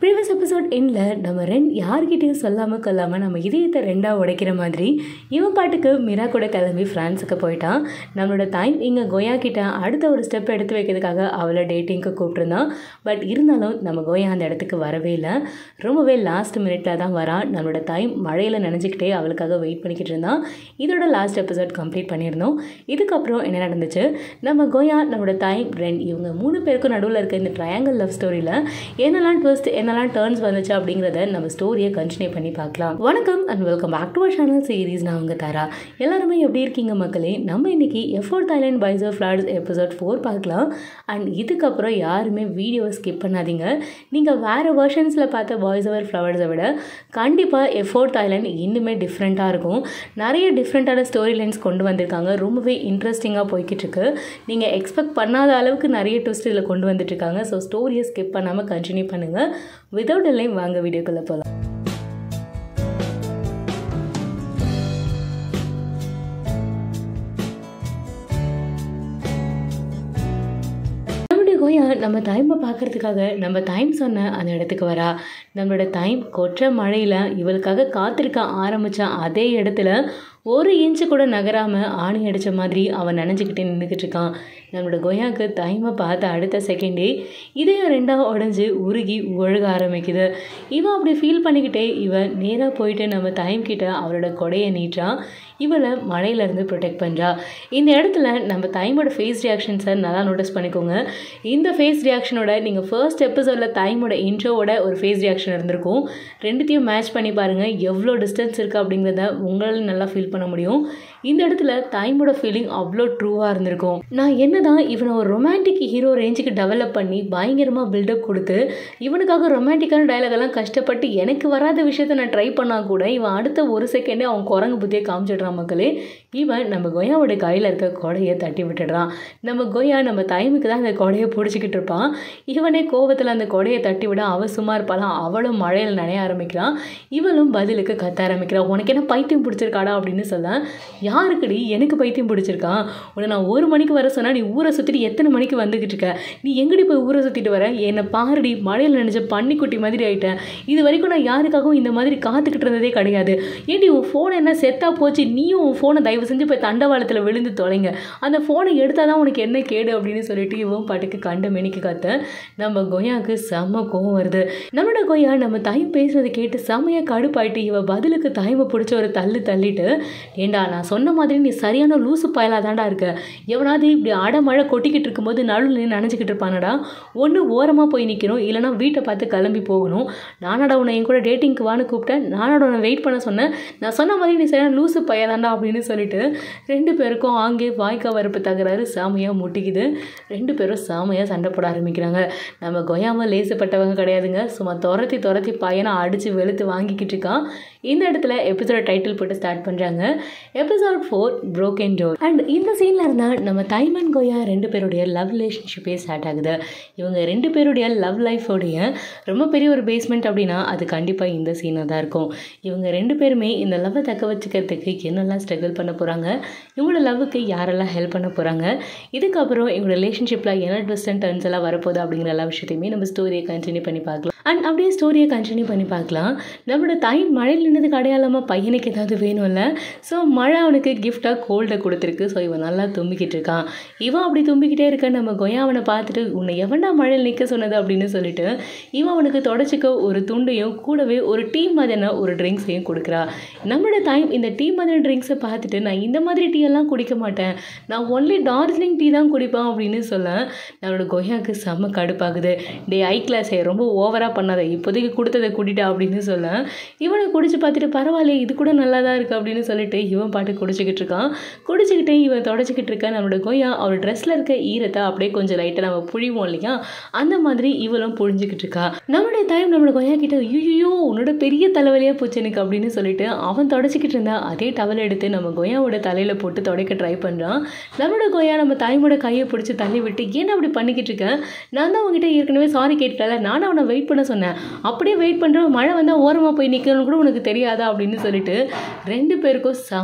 previous episode எண்டில் நம்ம ரெண்டு யார்கிட்டயும் சொல்லாமல் கொல்லாமல் நம்ம இதயத்தை ரெண்டாக உடைக்கிற மாதிரி இவன் பாட்டுக்கு மிரா கூட கிளம்பி ஃப்ரான்ஸுக்கு போயிட்டான் நம்மளோட டைம் இங்கே கோயா கிட்ட அடுத்த ஒரு ஸ்டெப் எடுத்து வைக்கிறதுக்காக அவளை டேட்டிங்க்கு கூப்பிட்டுருந்தான் பட் இருந்தாலும் நம்ம கோயா அந்த இடத்துக்கு வரவே இல்லை ரொம்பவே லாஸ்ட் மினிட்ல தான் வரான் நம்மளோட டைம் மழையில் நினைஞ்சிக்கிட்டே அவளுக்காக வெயிட் பண்ணிக்கிட்டு இருந்தான் இதோட லாஸ்ட் எபிசோட் கம்ப்ளீட் பண்ணியிருந்தோம் இதுக்கப்புறம் என்ன நடந்துச்சு நம்ம கோயா நம்மளோட டைம் ரெண்ட் இவங்க மூணு பேருக்கும் நடுவில் இருக்க இந்த ட்ரையாங்கிள் லவ் ஸ்டோரியில் என்னெல்லாம் ட்விஸ்ட் என்னெல்லாம் டேர்ன்ஸ் வந்துச்சு அப்படிங்கிறத நம்ம ஸ்டோரியை கண்டினியூ பண்ணி பார்க்கலாம் வணக்கம் and welcome back to our channel series நான் உங்கள் தாரா எல்லாருமே எப்படி இருக்கீங்க மக்களே நம்ம இன்னைக்கு F four Thailand boys of flowers episode four பார்க்கலாம் அண்ட் இதுக்கப்புறம் யாருமே வீடியோவை ஸ்கிப் பண்ணாதீங்க நீங்கள் வேறு வெர்ஷன்ஸில் பார்த்த பாய்ஸ் ஓவர் ஃப்ளவர்ஸை விட கண்டிப்பாக எஃபோர்ட் தாய்லாண்ட் இன்னுமே டிஃப்ரெண்ட்டாக இருக்கும் நிறைய டிஃப்ரெண்ட்டான ஸ்டோரி லைன்ஸ் கொண்டு வந்திருக்காங்க ரொம்பவே இன்ட்ரெஸ்டிங்காக போய்கிட்டு இருக்கு நீங்கள் எக்ஸ்பெக்ட் பண்ணாத அளவுக்கு நிறைய ட்விஸ்ட் இதில் கொண்டு வந்துட்டு இருக்காங்க ஸோ ஸ்டோரியை ஸ்கிப் பண்ணாமல் கண்டினியூ பண்ணுங்கள் விதவுட் எல்லையும் வாங்க வீடியோக்குள்ளே போகலாம் நம்மளுடைய கோயா நம்ம டைமை பார்க்கறதுக்காக நம்ம டைம் சொன்ன அந்த இடத்துக்கு வரா நம்மளோட டைம் கொற்ற மழையில் இவளுக்காக காத்திருக்க ஆரம்பித்த அதே இடத்துல ஒரு இன்ச்சு கூட நகராமல் ஆணி அடித்த மாதிரி அவன் நினச்சிக்கிட்டே நின்றுக்கிட்டு இருக்கான் நம்மளோட கொய்யாக்கு டைமை பார்த்த அடுத்த செகண்டே இதையும் ரெண்டாக உடஞ்சி உருகி ஒழுக ஆரம்பிக்குது இவன் அப்படி ஃபீல் பண்ணிக்கிட்டே இவன் நேராக போயிட்டு நம்ம டைம் கிட்ட அவளோட கொடையை நீட்டான் இவளை மழையிலேருந்து ப்ரொடெக்ட் பண்ணுறா இந்த இடத்துல நம்ம டைமோட ஃபேஸ் ரியாக்ஷன்ஸை நல்லா நோட்டீஸ் பண்ணிக்கோங்க இந்த ஃபேஸ் ரியாக்ஷனோட நீங்கள் ஃபர்ஸ்ட் எபிசோடில் டைமோட இன்ட்ரோவோட ஒரு ஃபேஸ் ரியாக்ஷன் இருந்திருக்கும் ரெண்டுத்தையும் மேட்ச் பண்ணி பாருங்கள் எவ்வளோ டிஸ்டன்ஸ் இருக்குது அப்படிங்கிறத உங்களால் நல்லா ஃபீல் பண்ண முடியும் இந்த இடத்துல டைமோட ஃபீலிங் அவ்வளோ ட்ரூவாக இருந்திருக்கும் நான் என்ன தான் இவனை ஒரு ரொமான்டிக் ஹீரோ ரேஞ்சுக்கு டெவலப் பண்ணி பயங்கரமாக பில்டப் கொடுத்து இவனுக்காக ரொமான்டிக்கான டயலாகெல்லாம் கஷ்டப்பட்டு எனக்கு வராத விஷயத்த நான் ட்ரை பண்ணால் கூட இவன் அடுத்த ஒரு செகண்டே அவன் குரங்கு புத்தியை காமிச்சிடுறான் மக்களே இவன் நம்ம கொய்யாவோட கையில் இருக்க கொடையை தட்டி விட்டுடுறான் நம்ம கொய்யா நம்ம டைமுக்கு தான் அந்த கொடையை பிடிச்சிக்கிட்டு இருப்பான் இவனே கோவத்தில் அந்த கொடையை தட்டி விட அவள் சும்மா இருப்பாளாம் அவளும் மழையில் நனைய ஆரம்பிக்கிறான் இவளும் பதிலுக்கு கத்த ஆரம்பிக்கிறான் உனக்கு என்ன பைத்தியம் பிடிச்சிருக்காடா அப்படின்னு சொல்ல யாருக்குடி எனக்கு பைத்தியம் பிடிச்சிருக்கான் உன்னை நான் ஒரு மணிக்கு வர சொன்னால் நீ ஊரை சுற்றிட்டு எத்தனை மணிக்கு வந்துக்கிட்டு இருக்க நீ எங்கடி போய் ஊரை சுற்றிட்டு வர என்னை பாருடி மழையில் நினைச்ச பன்னிக்குட்டி மாதிரி ஆயிட்டேன் இது வரைக்கும் நான் யாருக்காகவும் இந்த மாதிரி காத்துக்கிட்டு இருந்ததே கிடையாது ஏண்டி உன் ஃபோன் என்ன செத்தாக போச்சு நீயும் உன் ஃபோனை தயவு செஞ்சு போய் தண்டவாளத்தில் விழுந்து தொலைங்க அந்த ஃபோனை எடுத்தால் தான் உனக்கு என்ன கேடு அப்படின்னு சொல்லிட்டு இவன் பாட்டுக்கு கண்ட மெனிக்கு காத்த நம்ம கொய்யாவுக்கு செம்ம கோவம் வருது நம்மளோட கொய்யா நம்ம தாய் பேசுறதை கேட்டு செம்மையாக கடுப்பாயிட்டு இவ பதிலுக்கு தாய்மை பிடிச்ச ஒரு தள்ளு தள்ளிட்டு ஏண்டா நான் சொன்ன மாதிரி நீ சரியான லூசு பயலாக தாண்டா இருக்க எவனாவது இப்படி அடை மழை கொட்டிக்கிட்டு இருக்கும்போது நடுவில் நீ நினச்சிக்கிட்டு இருப்பானடா ஒன்று ஓரமாக போய் நிற்கணும் இல்லைனா வீட்டை பார்த்து கிளம்பி போகணும் நானடா உன்னை என் கூட டேட்டிங்க்கு வான்னு கூப்பிட்டேன் நானோட உன்னை வெயிட் பண்ண சொன்னேன் நான் சொன்ன மாதிரி நீ சரியான லூசு பையதாண்டா அப்படின்னு சொல்லிட்டு ரெண்டு பேருக்கும் ஆங்கே வாய்க்கா வரப்பு தகராறு சாமையாக முட்டிக்குது ரெண்டு பேரும் சாமையாக சண்டை போட ஆரம்பிக்கிறாங்க நம்ம கொய்யாமல் லேசுப்பட்டவங்க கிடையாதுங்க சும்மா துரத்தி துரத்தி பையனை அடித்து வெளுத்து வாங்கிக்கிட்டு இருக்கான் இந்த இடத்துல எபிசோட டைட்டில் போட்டு ஸ்டார்ட் பண்ணுறாங்க episode four broken door and இந்த சீனில் இருந்தால் நம்ம தைமன் கோயா ரெண்டு பேருடைய லவ் ரிலேஷன்ஷிப்பே ஸ்டார்ட் ஆகுது இவங்க ரெண்டு பேருடைய லவ் லைஃபோடைய ரொம்ப பெரிய ஒரு பேஸ்மெண்ட் அப்படின்னா அது கண்டிப்பாக இந்த சீனாக தான் இருக்கும் இவங்க ரெண்டு பேருமே இந்த லவ்வை தக்க வச்சுக்கிறதுக்கு என்னெல்லாம் ஸ்ட்ரகிள் பண்ண போகிறாங்க இவங்களோட லவ்வுக்கு யாரெல்லாம் ஹெல்ப் பண்ண போகிறாங்க இதுக்கப்புறம் இவங்களோட ரிலேஷன்ஷிப்பில் என்ன ட்விஸ்ட் அண்ட் டர்ன்ஸ் எல்லாம் வரப்போகுது அப்படிங்கிற எல்லா விஷயத்தையுமே நம்ம ஸ்டோரியை கண்டினியூ பண்ணி பார்க்கலாம் அண்ட் அப்படியே ஸ்டோரியை கண்டினியூ பண்ணி பார்க்கலாம் நம்மளோட தாய் மழையில் நின்றதுக்கு அடையாளமாக பையனுக்கு ஏதாவது வேணும்ல ஸோ மழை அவனுக்கு கிஃப்டாக கோல்டை கொடுத்துருக்கு ஸோ இவன் நல்லா தும்பிக்கிட்டு இருக்கான் இவன் அப்படி தும்பிக்கிட்டே இருக்க நம்ம கொய்யா அவனை பார்த்துட்டு உன்னை எவன்டா மழையில் நிற்க சொன்னது அப்படின்னு சொல்லிட்டு இவன் அவனுக்கு தொடச்சிக்க ஒரு துண்டையும் கூடவே ஒரு டீ மாதிரியான ஒரு ட்ரிங்க்ஸையும் கொடுக்குறா நம்மளோட டைம் இந்த டீ மாதிரி ட்ரிங்க்ஸை பார்த்துட்டு நான் இந்த மாதிரி டீ எல்லாம் குடிக்க மாட்டேன் நான் ஒன்லி டார்ஜிலிங் டீ தான் குடிப்பேன் அப்படின்னு சொல்ல நம்மளோட கொய்யாவுக்கு செம்ம கடுப்பாகுது டே ஐ கிளாஸே ரொம்ப ஓவராக பண்ணாத இப்போதைக்கு கொடுத்ததை குடிட்டா அப்படின்னு சொல்ல இவனை குடிச்சு பார்த்துட்டு பரவாயில்லையே இது கூட நல்லா தான் இருக்குது அப்படின்னு சொல்லிட்டு இவன் பாட்டு குடிச்சிக்கிட்டு இருக்கான் குடிச்சிக்கிட்டே இவன் தொடச்சிக்கிட்டு இருக்கான் நம்மளோட கொய்யா அவள் ட்ரெஸ்ஸில் இருக்க ஈரத்தை அப்படியே கொஞ்சம் லைட்டாக நம்ம புழிவோம் இல்லையா அந்த மாதிரி இவளும் புழிஞ்சிக்கிட்டு இருக்கா நம்மளுடைய டைம் நம்மளோட கொய்யா கிட்ட ஐயோ உன்னோட பெரிய தலைவலியாக போச்சு எனக்கு அப்படின்னு சொல்லிட்டு அவன் தொடச்சிக்கிட்டு இருந்தா அதே டவல் எடுத்து நம்ம கொய்யாவோட தலையில் போட்டு துடைக்க ட்ரை பண்ணுறான் நம்மளோட கொய்யா நம்ம தாய்மோட கையை பிடிச்சி தள்ளி விட்டு ஏன் அப்படி பண்ணிக்கிட்டு இருக்கேன் நான் தான் உங்ககிட்ட ஏற்கனவே சாரி கேட்டுட்டல நானும் அவனை வெயிட் பண்ண சொன்னேன் அப்படியே வெயிட் பண்ணுறோம் மழை வந்தால் ஓரமாக போய் நிற்கணும்னு கூட உனக்கு தெரியாதா அப்படின்னு சொல்லிட்டு ரெண்டு பேருக்கும் செம்ம பஞ்சாயத்து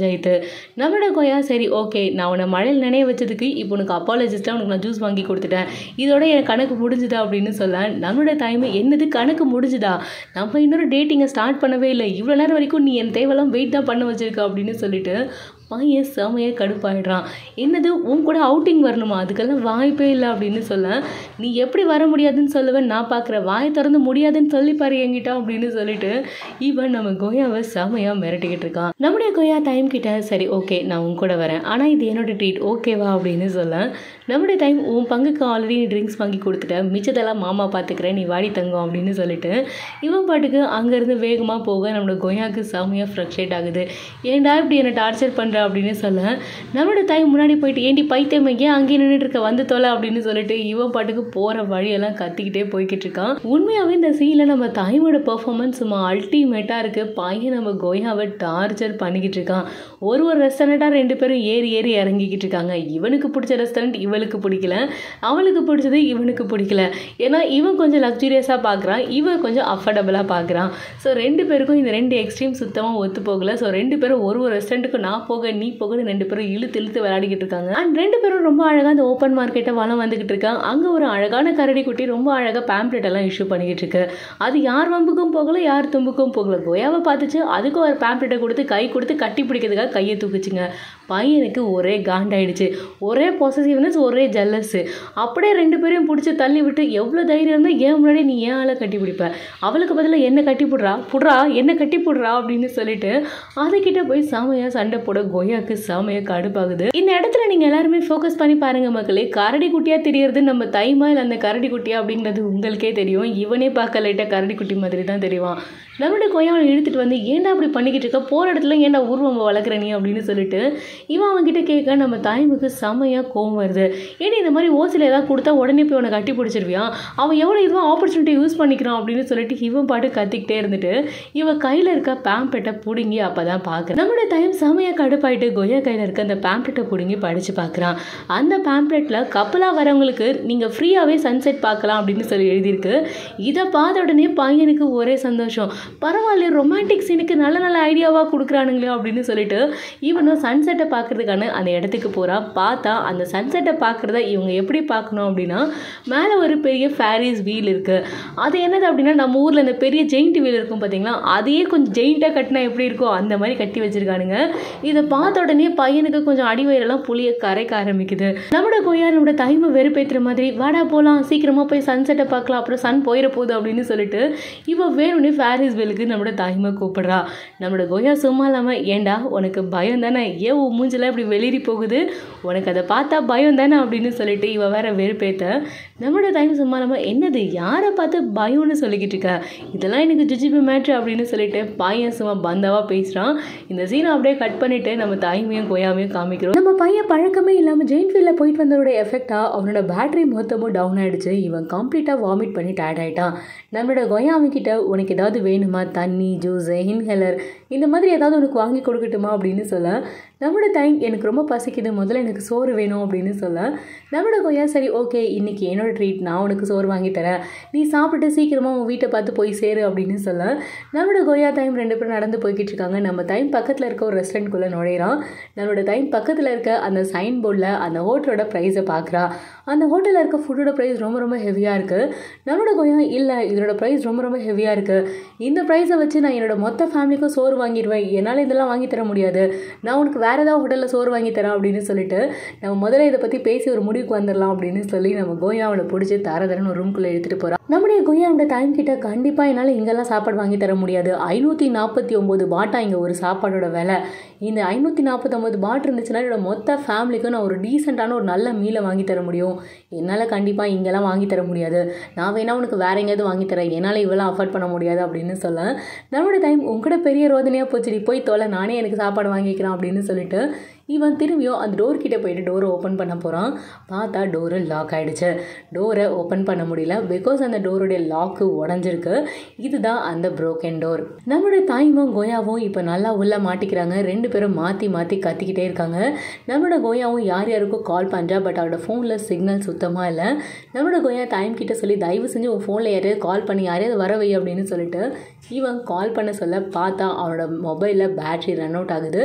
பஞ்சாயத்து நம்மளோட கொய்யா சரி ஓகே நான் உன்னை மழையில் நினைய வச்சதுக்கு இப்போ உனக்கு அப்பாலஜிஸ்ட்டாக உனக்கு நான் ஜூஸ் வாங்கி கொடுத்துட்டேன் இதோட என் கணக்கு முடிஞ்சுதா அப்படின்னு சொல்ல நம்மளோட டைம் என்னது கணக்கு முடிஞ்சுதா நம்ம இன்னொரு டேட்டிங்கை ஸ்டார்ட் பண்ணவே இல்லை இவ்வளோ நேரம் வரைக்கும் நீ என் தேவையெல்லாம் வெயிட் தான் பண்ண வச்சிருக்க அப்படின்னு சொல்லிட்டு பையன் செமையாக கடுப்பாயிடுறான் என்னது உன் கூட அவுட்டிங் வரணுமா அதுக்கெல்லாம் வாய்ப்பே இல்லை அப்படின்னு சொல்ல நீ எப்படி வர முடியாதுன்னு சொல்லுவேன் நான் பார்க்குறேன் வாயை திறந்து முடியாதுன்னு சொல்லி பாரு என்கிட்ட அப்படின்னு சொல்லிட்டு இவன் நம்ம கொய்யாவை செமையாக மிரட்டிக்கிட்டு இருக்கான் நம்முடைய கொய்யா டைம் கிட்ட சரி ஓகே நான் உன் கூட வரேன் ஆனால் இது என்னோட ட்ரீட் ஓகேவா அப்படின்னு சொல்ல நம்முடைய டைம் உன் பங்குக்கு ஆல்ரெடி நீ ட்ரிங்க்ஸ் வாங்கி கொடுத்துட்டேன் மிச்சத்தெல்லாம் மாமா பார்த்துக்கிறேன் நீ வாடி தங்கம் அப்படின்னு சொல்லிட்டு இவன் பாட்டுக்கு அங்கேருந்து வேகமாக போக நம்மளோட கொய்யாவுக்கு செமையாக ஃப்ரக்ஷேட் ஆகுது ஏன்டா இப்படி என்னை டார்ச்சர் பண்ணுற அப்படின்னு சொல்ல நம்மளோட தாய் முன்னாடி போயிட்டு ஏண்டி பைத்தியம் ஏன் அங்கேயே நின்றுட்டு இருக்க வந்து தொலை அப்படின்னு சொல்லிட்டு இவன் பாட்டுக்கு போகிற வழியெல்லாம் கத்திக்கிட்டே போய்கிட்டு இருக்கான் உண்மையாகவே இந்த சீனில் நம்ம தாயோட பெர்ஃபார்மன்ஸ் சும்மா அல்டிமேட்டாக இருக்குது பையன் நம்ம கொய்யாவை டார்ச்சர் பண்ணிக்கிட்டு இருக்கான் ஒரு ஒரு ரெஸ்டாரண்ட்டாக ரெண்டு பேரும் ஏறி ஏறி இறங்கிக்கிட்டு இருக்காங்க இவனுக்கு பிடிச்ச ரெஸ்டாரண்ட் இவளுக்கு பிடிக்கல அவளுக்கு பிடிச்சது இவனுக்கு பிடிக்கல ஏன்னா இவன் கொஞ்சம் லக்ஸூரியஸாக பார்க்குறான் இவன் கொஞ்சம் அஃபர்டபுளாக பார்க்குறான் ஸோ ரெண்டு பேருக்கும் இந்த ரெண்டு எக்ஸ்ட்ரீம் சுத்தமாக ஒத்து போகல ஸோ ரெண்டு பேரும் ஒரு ஒரு ரெஸ்டாரண்ட்டுக்கு நான் போக நீ போகன்னு ரெண்டு பேரும் இழுத்து இழுத்து விளையாடிக்கிட்டு இருக்காங்க அண்ட் ரெண்டு பேரும் ரொம்ப அழகாக அந்த ஓப்பன் மார்க்கெட்டை வளம் வந்துக்கிட்டு இருக்காங்க அங்கே ஒரு அழகான கரடி குட்டி ரொம்ப அழகாக பேம்ப்ளெட் எல்லாம் இஷ்யூ பண்ணிக்கிட்டு இருக்கு அது யார் வம்புக்கும் போகல யார் தும்புக்கும் போகல கோயாவை பார்த்துச்சு அதுக்கும் ஒரு பேம்ப்ளெட்டை கொடுத்து கை கொடுத்து கட்டி பிடிக்கிறதுக்காக கையை தூக்குச்சுங்க பையனுக்கு ஒரே காண்டாயிடுச்சு ஒரே பொசசிவ்னஸ் ஒரே ஜல்லஸ் அப்படியே ரெண்டு பேரையும் பிடிச்சி தள்ளி விட்டு எவ்வளோ தைரியம் இருந்தால் ஏன் முன்னாடி நீ ஏன் ஆளை கட்டி பிடிப்ப அவளுக்கு பதிலாக என்ன கட்டி போடுறா புடுறா என்ன கட்டி போடுறா அப்படின்னு சொல்லிட்டு அதுக்கிட்ட போய் சாமையாக சண்டை போட கொய்யாக்கு சாமையாக கடுப்பாகுது இந்த இடத்துல நீங்கள் எல்லாருமே ஃபோக்கஸ் பண்ணி பாருங்க மக்களே கரடி குட்டியாக தெரியறது நம்ம தைமா இல்லை அந்த கரடி குட்டியா அப்படிங்கிறது உங்களுக்கே தெரியும் இவனே பார்க்க லைட்டாக கரடி குட்டி மாதிரி தான் தெரியும் நம்மளோட கொய்யாவை இழுத்துட்டு வந்து ஏன்டா அப்படி பண்ணிக்கிட்டு இருக்க போகிற இடத்துல ஏன்டா உருவம் வளர்க்குற நீ அப்படின்னு சொல்லிட்டு இவன் அவன்கிட்ட கேட்க நம்ம தாய்முக்கு செமையாக கோவம் வருது ஏன்னா இந்த மாதிரி ஓசில் ஏதாவது கொடுத்தா உடனே போய் அவனை கட்டி பிடிச்சிருவியா அவன் எவ்வளோ இதுவும் ஆப்பர்ச்சுனிட்டி யூஸ் பண்ணிக்கிறான் அப்படின்னு சொல்லிட்டு இவன் பாட்டு கத்திக்கிட்டே இருந்துட்டு இவன் கையில் இருக்க பேம்பெட்டை பிடுங்கி அப்போ தான் பார்க்குறேன் நம்மளோட டைம் செமையாக கடுப்பாயிட்டு கொய்யா கையில் இருக்க அந்த பேம்ப்ளெட்டை பிடுங்கி படித்து பார்க்குறான் அந்த பேம்ப்ளெட்டில் கப்பலாக வரவங்களுக்கு நீங்கள் ஃப்ரீயாகவே சன்செட் பார்க்கலாம் அப்படின்னு சொல்லி எழுதியிருக்கு இதை பார்த்த உடனே பையனுக்கு ஒரே சந்தோஷம் பரவாயில்ல ரொமான்டிக் சீனுக்கு நல்ல நல்ல ஐடியாவாக கொடுக்குறானுங்களே அப்படின்னு சொல்லிட்டு இவனும் சன்செட்டை பார்க்கறதுக்கான அந்த இடத்துக்கு போகிறான் பார்த்தா அந்த சன்செட்டை பார்க்குறத இவங்க எப்படி பார்க்கணும் அப்படின்னா மேலே ஒரு பெரிய ஃபேரிஸ் வீல் இருக்குது அது என்னது அப்படின்னா நம்ம ஊரில் இந்த பெரிய ஜெயிண்ட் வீல் இருக்கும் பார்த்தீங்களா அதையே கொஞ்சம் ஜெயிண்ட்டாக கட்டினா எப்படி இருக்கோ அந்த மாதிரி கட்டி வச்சிருக்கானுங்க இதை பார்த்த உடனே பையனுக்கு கொஞ்சம் அடிவயிறெல்லாம் புளிய கரைக்க ஆரம்பிக்குது நம்மளோட கொய்யா நம்மளோட டைமை வெறுப்பேற்றுற மாதிரி வாடா போகலாம் சீக்கிரமாக போய் சன்செட்டை பார்க்கலாம் அப்புறம் சன் போயிட போகுது அப்படின்னு சொல்லிட்டு இவன் வேணும்னே ஃபேரிஸ் வீலுக்கு நம்மளோட தாய்மை கூப்பிடுறா நம்மளோட கொய்யா சும்மா இல்லாமல் ஏண்டா உனக்கு பயம் தானே ஏன் உன் மூஞ்சில இப்படி வெளிரி போகுது உனக்கு அதை பார்த்தா பயம் தானே அப்படின்னு சொல்லிட்டு இவ வேற வெறுப்பேத்த நம்மளோட டைம் சும்மா இல்லாமல் என்னது யாரை பார்த்து பயம்னு சொல்லிக்கிட்டு இருக்க இதெல்லாம் எனக்கு ஜிஜிபி மேட்ரு அப்படின்னு சொல்லிட்டு பையன் சும்மா பந்தாவாக பேசுகிறான் இந்த சீனை அப்படியே கட் பண்ணிட்டு நம்ம தாய்மையும் கொய்யாமையும் காமிக்கிறோம் நம்ம பையன் பழக்கமே இல்லாமல் ஜெயின் ஃபீல்டில் போயிட்டு வந்ததோட எஃபெக்டாக அவனோட பேட்டரி மொத்தமும் டவுன் ஆயிடுச்சு இவன் கம்ப்ளீட்டாக வாமிட் பண்ணி டயர்ட் ஆயிட்டான் நம்மளோட கொய்யா அவன்கிட்ட உனக்கு ஏதாவது வேணுமா தண்ணி ஜூஸ் இன்ஹேலர் இந்த மாதிரி ஏதாவது உனக்கு வாங்கி கொடுக்கட்டுமா அப்படின்னு சொல்ல நம்மளோட டைம் எனக்கு ரொம்ப பசிக்குது முதல்ல எனக்கு சோறு வேணும் அப்படின்னு சொல்ல நம்மளோட கொய்யா சரி ஓகே இன்னைக்கு என்னோட ட்ரீட் நான் உனக்கு சோறு வாங்கி தரேன் நீ சாப்பிட்டு சீக்கிரமாக உன் வீட்டை பார்த்து போய் சேரு அப்படின்னு சொல்ல நம்மளோட கொய்யா டைம் ரெண்டு பேரும் நடந்து போய்கிட்டு இருக்காங்க நம்ம டைம் பக்கத்தில் இருக்க ஒரு ரெஸ்டாரண்ட்குள்ளே நுழையிறான் நம்மளோட டைம் பக்கத்தில் இருக்க அந்த சைன் போர்டில் அந்த ஹோட்டலோட ப்ரைஸை பார்க்குறா அந்த ஹோட்டலில் இருக்க ஃபுட்டோட ப்ரைஸ் ரொம்ப ரொம்ப ஹெவியாக இருக்குது நம்மளோட கொய்யா இல்லை இதோட ப்ரைஸ் ரொம்ப ரொம்ப ஹெவியாக இருக்குது இந்த ப்ரைஸை வச்சு நான் என்னோட மொத்த ஃபேமிலிக்கும் சோறு வாங்கிடுவேன் என்னால் இதெல்லாம் வாங்கி தர முடியாது நான் உனக்கு வேறு ஏதாவது ஹோட்டலில் சோறு வாங்கி தரேன் அப்படின்னு சொல்லிட்டு நம்ம முதல்ல இதை பற்றி பேசி ஒரு முடிவுக்கு வந்துடலாம் அப்படின்னு சொல்லி நம்ம கோயாவனை பிடிச்சி தர தரன்னு ஒரு ரூம்குள்ளே எடுத்துகிட்டு போகிறோம் நம்முடைய கோயாவோட டைம் கிட்ட கண்டிப்பாக என்னால் இங்கெல்லாம் சாப்பாடு வாங்கி தர முடியாது ஐநூற்றி நாற்பத்தி ஒம்பது பாட்டா இங்கே ஒரு சாப்பாடோட விலை இந்த ஐநூற்றி நாற்பத்தொம்பது பாட் இருந்துச்சுன்னா என்னோட மொத்த ஃபேமிலிக்கும் நான் ஒரு டீசெண்டான ஒரு நல்ல மீலை வாங்கி தர முடியும் என்னால் கண்டிப்பாக இங்கெல்லாம் வாங்கி தர முடியாது நான் வேணா உனக்கு வேற எங்கேயாவது வாங்கி தரேன் என்னால் இவ்வளோ அஃபோர்ட் பண்ண முடியாது அப்படின்னு சொல்ல நம்மளோட டைம் உங்கள்கிட்ட பெரிய ரோதனையாக போச்சு நீ போய் தொலை நானே எனக்கு சாப்பாடு வாங்கிக்கிறேன் அப்படின்னு சொல்லிட்டு இவன் திரும்பியும் அந்த டோர் கிட்ட போயிட்டு டோரை ஓப்பன் பண்ண போகிறான் பார்த்தா டோரு லாக் ஆகிடுச்சு டோரை ஓப்பன் பண்ண முடியல பிகாஸ் அந்த டோருடைய லாக்கு உடஞ்சிருக்கு இதுதான் அந்த broken டோர் நம்மளோட தாய்மும் கோயாவும் இப்போ நல்லா உள்ள மாட்டிக்கிறாங்க ரெண்டு பேரும் மாற்றி மாற்றி கத்திக்கிட்டே இருக்காங்க நம்மளோட கோயாவும் யார் யாருக்கும் கால் பண்ணுறா பட் அவரோட ஃபோனில் சிக்னல் சுத்தமாக இல்லை நம்மளோட கோயா டைம் கிட்ட சொல்லி தயவு செஞ்சு உன் ஃபோனில் யாரையாவது கால் பண்ணி யாரையாவது வர வை அப்படின்னு சொல்லிட்டு இவன் கால் பண்ண சொல்ல பார்த்தா அவனோட மொபைலில் பேட்ரி ரன் அவுட் ஆகுது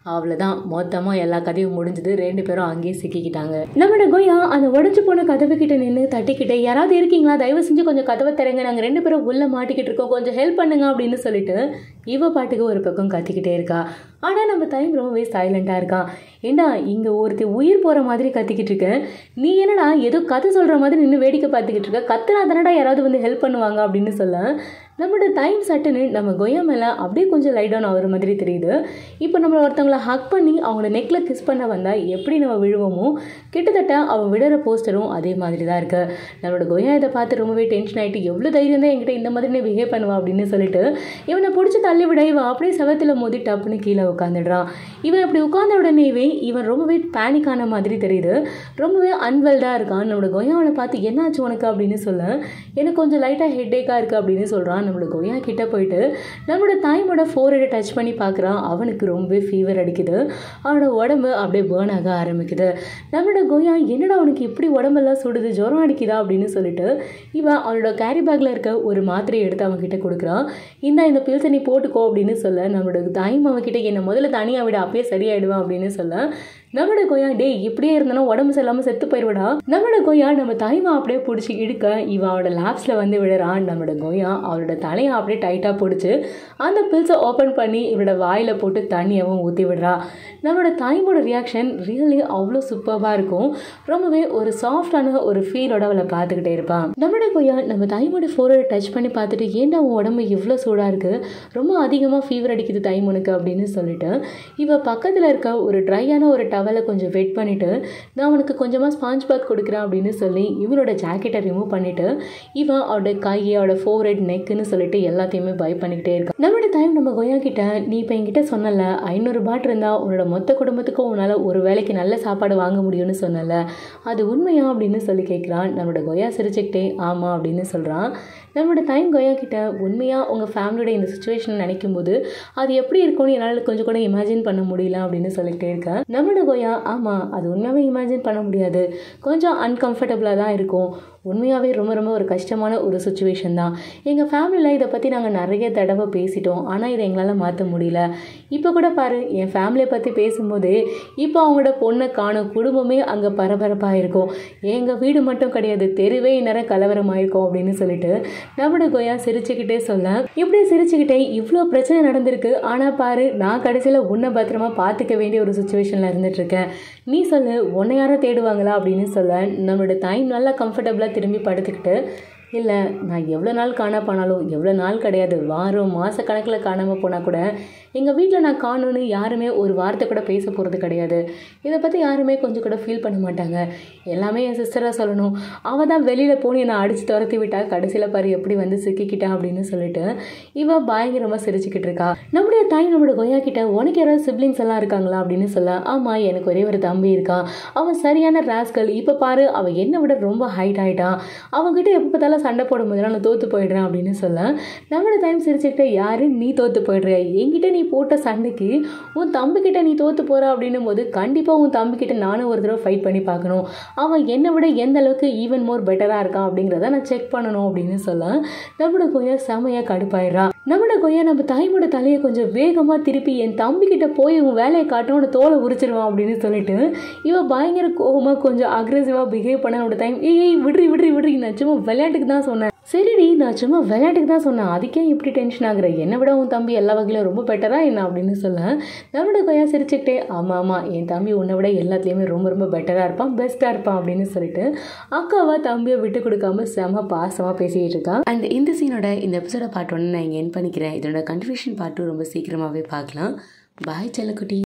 அவ்வளோதான் மொத்தமாக எல்லா கதையும் முடிஞ்சது ரெண்டு பேரும் அங்கேயே சிக்கிக்கிட்டாங்க நம்மளோட கொய்யா அந்த உடஞ்சு போன கதவு கிட்ட நின்று தட்டிக்கிட்டு யாராவது இருக்கீங்களா தயவு செஞ்சு கொஞ்சம் கதவை திறங்க நாங்கள் ரெண்டு பேரும் உள்ளே மாட்டிக்கிட்டு இருக்கோம் கொஞ்சம் ஹெல்ப் பண்ணுங்க அப்படின்னு சொல்லிட்டு இவ பாட்டுக்கு ஒரு பக்கம் கத்திக்கிட்டே இருக்கா ஆனால் நம்ம டைம் ரொம்பவே சைலண்ட்டாக இருக்கான் ஏண்டா இங்கே ஒருத்தி உயிர் போகிற மாதிரி கத்திக்கிட்டு இருக்க நீ என்னடா ஏதோ கதை சொல்கிற மாதிரி நின்று வேடிக்கை பார்த்துக்கிட்டு இருக்க கத்துனா தானடா யாராவது வந்து ஹெல்ப் பண்ணுவாங்க அப்படின்னு சொல்ல நம்மளோட டைம் சட்டுன்னு நம்ம கொய்யா மேலே அப்படியே கொஞ்சம் லைட் டவுன் ஆகிற மாதிரி தெரியுது இப்போ நம்ம ஒருத்தவங்களை ஹக் பண்ணி அவங்கள நெக்கில் கிஸ் பண்ண வந்தால் எப்படி நம்ம விழுவோமோ கிட்டத்தட்ட அவள் விடுற போஸ்டரும் அதே மாதிரி தான் இருக்கு நம்மளோட கொய்யா இதை பார்த்து ரொம்பவே டென்ஷன் ஆகிட்டு எவ்வளோ தைரியம் தான் என்கிட்ட இந்த மாதிரி நீ பிஹேவ் பண்ணுவா அப்படின்னு சொல்லிட்டு இவனை பிடிச்சி தள்ளி விட இவன் அப்படியே செவத்தில் மோதி டப்புன்னு கீழே உட்காந்துடுறான் இவன் இப்படி உட்கார்ந்த உடனேவே இவன் ரொம்பவே பேனிக் ஆன மாதிரி தெரியுது ரொம்பவே அன்வெல்டாக இருக்கான் நம்மளோட கொய்யாவனை பார்த்து என்னாச்சு உனக்கு அப்படின்னு சொல்ல எனக்கு கொஞ்சம் லைட்டாக ஹெட்டேக்காக இருக்குது அப்படின்னு சொல்கிறான் நம்மளோட கொய்யா கிட்ட போயிட்டு நம்மளோட தாய்மோட ஃபோர்ஹெடை டச் பண்ணி பார்க்குறான் அவனுக்கு ரொம்பவே ஃபீவர் அடிக்குது அவனோட உடம்பு அப்படியே பேர்ன் ஆக ஆரம்பிக்குது நம்மளோட கொய்யா என்னடா அவனுக்கு இப்படி உடம்பெல்லாம் சுடுது ஜுரம் அடிக்குதா அப்படின்னு சொல்லிட்டு இவன் அவனோட கேரி பேக்கில் இருக்க ஒரு மாத்திரையை எடுத்து அவன்கிட்ட கொடுக்குறான் இந்த இந்த பில்ஸை நீ போட்டுக்கோ அப்படின்னு சொல்ல நம்மளோட தாய்மா அவன்கிட்ட என்னை முதல்ல தனியாக விட அப்பயே சரியாயிடுவான் அப்படின்னு சொல்ல நம்மளோட கொய்யா டேய் இப்படியே இருந்தாலும் உடம்பு சரியில்லாமல் செத்து போயிடுவடா நம்மளோட கொய்யா நம்ம தாய்மா அப்படியே பிடிச்சி இழுக்க இவன் அவனோட லேப்ஸில் வந்து விழுறான் நம்மளோட கொய்யா அவளோட தலையை அப்படியே டைட்டாக பிடிச்சி அந்த பில்ஸை ஓப்பன் பண்ணி இவளோட வாயில் போட்டு தண்ணியவும் ஊற்றி விடுறா நம்மளோட தாய்மோட ரியாக்ஷன் ரியலி அவ்வளோ சூப்பராக இருக்கும் ரொம்பவே ஒரு சாஃப்டான ஒரு ஃபீலோட அவளை பார்த்துக்கிட்டே இருப்பான் நம்மளோட கொய்யா நம்ம தாய்மோட ஃபோரை டச் பண்ணி பார்த்துட்டு ஏன்டா உன் உடம்பு இவ்வளோ சூடாக இருக்குது ரொம்ப அதிகமாக ஃபீவர் அடிக்குது தாய்மனுக்கு அப்படின்னு சொல்லிட்டு இவ பக்கத்தில் இருக்க ஒரு ட்ரையான ஒரு டவலை கொஞ்சம் வெட் பண்ணிவிட்டு நான் அவனுக்கு கொஞ்சமாக ஸ்பாஞ்ச் பாத் கொடுக்குறேன் அப்படின்னு சொல்லி இவனோட ஜாக்கெட்டை ரிமூவ் பண்ணிவிட்டு இவன் அவனோட கை அவனோட ஃபோர்ஹெட் நெக்குன்னு சொல்லிட்டு எல்லாத்தையுமே பை பண்ணிக்கிட்டே இருக்கான் நம்மளோட டைம் நம்ம கொய்யா கிட்ட நீ இப்போ என்கிட்ட சொன்னல ஐநூறு பாட் இருந்தால் உன்னோட மொத்த குடும்பத்துக்கும் உன்னால் ஒரு வேளைக்கு நல்ல சாப்பாடு வாங்க முடியும்னு சொன்னல அது உண்மையா அப்படின்னு சொல்லி கேட்குறான் நம்மளோட கொய்யா சிரிச்சுக்கிட்டே ஆமாம் அப்படின்னு சொல்கிறான் நம்மளோட டைம் கொய்யா கிட்ட உண்மையாக உங்கள் ஃபேமிலியோட இந்த சுச்சுவேஷன் நினைக்கும் போது அது எப்படி இருக்கும்னு என்னால் கொஞ்சம் கூட இமேஜின் பண்ண முடியல அப்படின்னு சொல்லிக்கிட்டே இருக்கேன் நம்மளோட கொய்யா ஆமாம் அது உண்மையாகவே இமேஜின் பண்ண முடியாது கொஞ்சம் அன்கம்ஃபர்டபுளாக தான் இருக்கும் உண்மையாகவே ரொம்ப ரொம்ப ஒரு கஷ்டமான ஒரு சுச்சுவேஷன் தான் எங்கள் ஃபேமிலியில் இதை பற்றி நாங்கள் நிறைய தடவை பேசிட்டோம் ஆனால் இதை எங்களால் மாற்ற முடியல இப்போ கூட பாரு என் ஃபேமிலியை பற்றி பேசும்போது இப்போ அவங்களோட பொண்ணை காணும் குடும்பமே அங்கே பரபரப்பாக இருக்கும் எங்கள் வீடு மட்டும் கிடையாது தெருவே இந்நேரம் கலவரமாயிருக்கும் அப்படின்னு சொல்லிட்டு நம்மளோட கொய்யா சிரிச்சுக்கிட்டே சொல்ல இப்படி சிரிச்சுக்கிட்டே இவ்வளோ பிரச்சனை நடந்திருக்கு ஆனால் பாரு நான் கடைசியில் உன்னை பத்திரமா பார்த்துக்க வேண்டிய ஒரு சுச்சுவேஷனில் இருந்துட்டு இருக்கேன் நீ சொல்லு உன்னை யாரும் தேடுவாங்களா அப்படின்னு சொல்ல நம்மளோட டைம் நல்லா கம்ஃபர்டபுளாக திரும்பி படுத்துக்கிட்டு இல்லை நான் எவ்வளோ நாள் காண போனாலும் எவ்வளோ நாள் கிடையாது வாரம் மாத கணக்கில் காணாமல் போனால் கூட எங்கள் வீட்டில் நான் காணும்னு யாருமே ஒரு வார்த்தை கூட பேச போகிறது கிடையாது இதை பற்றி யாருமே கொஞ்சம் கூட ஃபீல் பண்ண மாட்டாங்க எல்லாமே என் சிஸ்டராக சொல்லணும் அவள் தான் வெளியில் போய் என்னை அடித்து துரத்தி விட்டா கடைசியில் பாரு எப்படி வந்து சிக்கிக்கிட்டா அப்படின்னு சொல்லிட்டு இவ பயங்கரமாக சிரிச்சுக்கிட்டு இருக்கா நம்முடைய தாய் நம்மளோட கொய்யா கிட்ட உனக்கு யாராவது சிப்ளிங்ஸ் எல்லாம் இருக்காங்களா அப்படின்னு சொல்ல ஆமாம் எனக்கு ஒரே ஒரு தம்பி இருக்கான் அவன் சரியான ராஸ்கல் இப்போ பாரு அவன் என்னை விட ரொம்ப ஹைட் ஆகிட்டான் அவங்ககிட்ட எப்போ பார்த்தாலும் சண்டை போடும்போதெல்லாம் நான் தோற்று போயிடுறேன் அப்படின்னு சொல்ல நம்மளோட டைம் சிரிச்சுக்கிட்ட யாரு நீ தோற்று போயிடுற என்கிட்ட நீ போட்ட சண்டைக்கு உன் தம்பிக்கிட்ட நீ தோற்று போகிற அப்படின்னும் போது கண்டிப்பாக உன் தம்பிக்கிட்ட நானும் ஒரு தடவை ஃபைட் பண்ணி பார்க்கணும் அவன் என்னை விட எந்த அளவுக்கு ஈவன் மோர் பெட்டராக இருக்கான் அப்படிங்கிறத நான் செக் பண்ணணும் அப்படின்னு சொல்ல நம்மளோட கொய்யா செமையாக கடுப்பாயிடுறா நம்மளோட கொய்யா நம்ம தாய்மோட தலையை கொஞ்சம் வேகமாக திருப்பி என் தம்பிக்கிட்ட போய் உன் வேலையை காட்டும் உன் தோலை உரிச்சிருவான் அப்படின்னு சொல்லிட்டு இவ பயங்கர கோபமாக கொஞ்சம் அக்ரெசிவாக பிஹேவ் பண்ண நம்மளோட டைம் ஏய் ஏய், விட்ரி விட்ரி விட்ரி நான் சும்மா விளையாட்டுக்கு தான் சொன்னேன் சரிடி நான் சும்மா விளையாட்டுக்கு தான் சொன்னேன் அதுக்கே இப்படி டென்ஷன் ஆகுற என்னை விட உன் தம்பி எல்லா வகையிலும் ரொம்ப பெட்டரா என்ன அப்படின்னு சொல்ல நம்மளோட கொய்யா சிரிச்சுக்கிட்டே ஆமாம் ஆமாம் என் தம்பி உன்னை விட எல்லாத்துலேயுமே ரொம்ப ரொம்ப பெட்டராக இருப்பான் பெஸ்ட்டாக இருப்பான் அப்படின்னு சொல்லிட்டு அக்காவா தம்பியை விட்டு கொடுக்காம செம பாசமாக பேசிக்கிட்டு இருக்கா அண்ட் இந்த சீனோட இந்த எபிசோட பார்ட் ஒன்று நான் இங்கே என் பண்ணிக்கிறேன் இதோட கன்ஃபியூஷன் பார்ட்டும் ரொம்ப சீக்கிரமாகவே பார்க்கலாம் பாய் செல்லக்குட்டி